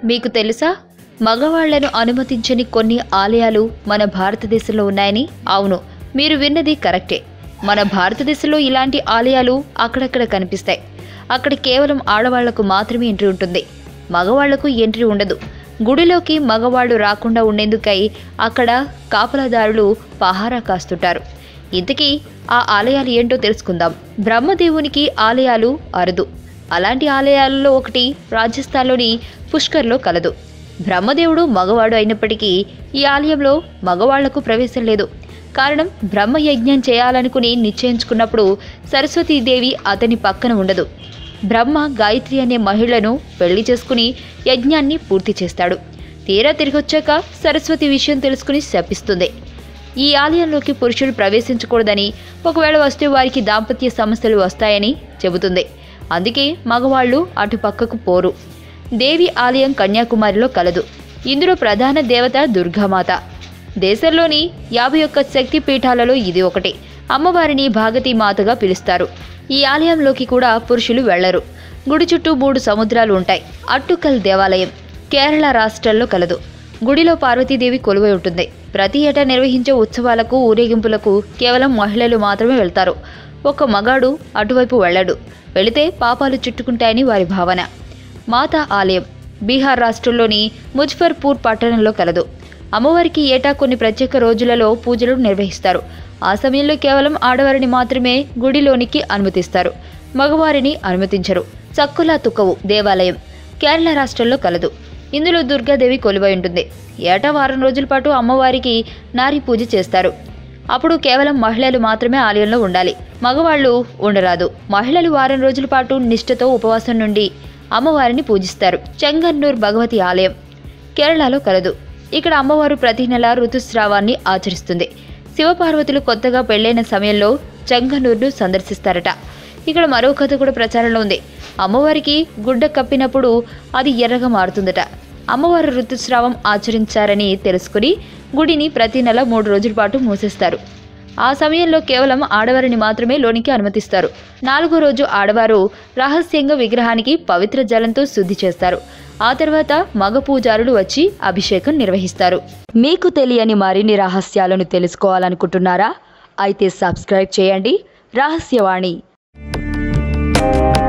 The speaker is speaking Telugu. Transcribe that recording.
మీకు తెలుసా మగవాళ్లను అనుమతించని కొన్ని ఆలయాలు మన భారతదేశంలో ఉన్నాయని అవును మీరు విన్నది కరెక్టే మన భారతదేశంలో ఇలాంటి ఆలయాలు అక్కడక్కడ కనిపిస్తాయి అక్కడ కేవలం ఆడవాళ్లకు మాత్రమే ఎంట్రీ ఉంటుంది మగవాళ్లకు ఎంట్రీ ఉండదు గుడిలోకి మగవాళ్ళు రాకుండా ఉండేందుకై అక్కడ కాపలాదారులు పహారా కాస్తుంటారు ఇంతకీ ఆ ఆలయాలు ఏంటో తెలుసుకుందాం బ్రహ్మదేవునికి ఆలయాలు అరుదు అలాంటి ఆలయాలలో ఒకటి రాజస్థాన్లోని పుష్కర్లో కలదు బ్రహ్మదేవుడు మగవాడు అయినప్పటికీ ఈ ఆలయంలో మగవాళ్లకు ప్రవేశం లేదు కారణం బ్రహ్మ యజ్ఞం చేయాలనుకుని నిశ్చయించుకున్నప్పుడు సరస్వతీదేవి అతని పక్కన ఉండదు బ్రహ్మ గాయత్రి అనే మహిళను పెళ్లి చేసుకుని యజ్ఞాన్ని పూర్తి చేస్తాడు తీరా తిరిగొచ్చాక సరస్వతి విషయం తెలుసుకుని శపిస్తుంది ఈ ఆలయంలోకి పురుషులు ప్రవేశించకూడదని ఒకవేళ వస్తే వారికి దాంపత్య సమస్యలు వస్తాయని చెబుతుంది అందుకే మగవాళ్ళు అటు పక్కకు పోరు దేవి ఆలయం కన్యాకుమారిలో కలదు ఇందులో ప్రధాన దేవత దుర్గామాత దేశంలోని యాభై ఒక్క శక్తి పీఠాలలో ఇది ఒకటి అమ్మవారిని భాగతి మాతగా పిలుస్తారు ఈ ఆలయంలోకి కూడా పురుషులు వెళ్లరు గుడి చుట్టూ మూడు సముద్రాలు ఉంటాయి అట్టుకల్ దేవాలయం కేరళ రాష్ట్రంలో కలదు గుడిలో పార్వతీదేవి కొలువై ఉంటుంది ప్రతి ఏటా నిర్వహించే ఉత్సవాలకు ఊరేగింపులకు కేవలం మహిళలు మాత్రమే వెళ్తారు ఒక మగాడు అటువైపు వెళ్ళడు వెళితే పాపాలు చుట్టుకుంటాయని వారి భావన మాతా ఆలయం బీహార్ రాష్ట్రంలోని ముజఫర్పూర్ పట్టణంలో కలదు అమ్మవారికి ఏటా కొన్ని ప్రత్యేక రోజులలో పూజలు నిర్వహిస్తారు ఆ సమయంలో కేవలం ఆడవారిని మాత్రమే గుడిలోనికి అనుమతిస్తారు మగవారిని అనుమతించరు చక్కులా తుక్కవు దేవాలయం కేరళ రాష్ట్రంలో కలదు ఇందులో దుర్గాదేవి కొలువై ఉంటుంది ఏటా వారం రోజుల పాటు అమ్మవారికి నారి పూజ చేస్తారు అప్పుడు కేవలం మహిళలు మాత్రమే ఆలయంలో ఉండాలి మగవాళ్ళు ఉండరాదు మహిళలు వారం రోజుల పాటు నిష్ఠతో ఉపవాసం నుండి అమ్మవారిని పూజిస్తారు చెంగన్నూర్ భగవతి ఆలయం కేరళలో కలదు ఇక్కడ అమ్మవారు ప్రతి నెల ఋతుస్రావాన్ని ఆచరిస్తుంది శివపార్వతులు కొత్తగా పెళ్లైన సమయంలో చెంగన్నూరును సందర్శిస్తారట ఇక్కడ మరో కథ కూడా ప్రచారంలో ఉంది అమ్మవారికి గుడ్డ కప్పినప్పుడు అది ఎర్రగా మారుతుందట అమ్మవారు ఋతుస్రావం ఆచరించారని తెలుసుకుని గుడిని ప్రతి నెల మూడు రోజుల పాటు మూసేస్తారు ఆ సమయంలో కేవలం ఆడవారిని మాత్రమే లోనికి అనుమతిస్తారు నాలుగో రోజు ఆడవారు రహస్యంగా విగ్రహానికి పవిత్ర జలంతో శుద్ధి చేస్తారు ఆ తర్వాత మగ పూజారులు వచ్చి అభిషేకం నిర్వహిస్తారు మీకు తెలియని మరిన్ని రహస్యాలను తెలుసుకోవాలనుకుంటున్నారా అయితే సబ్స్క్రైబ్ చేయండి రహస్యవాణి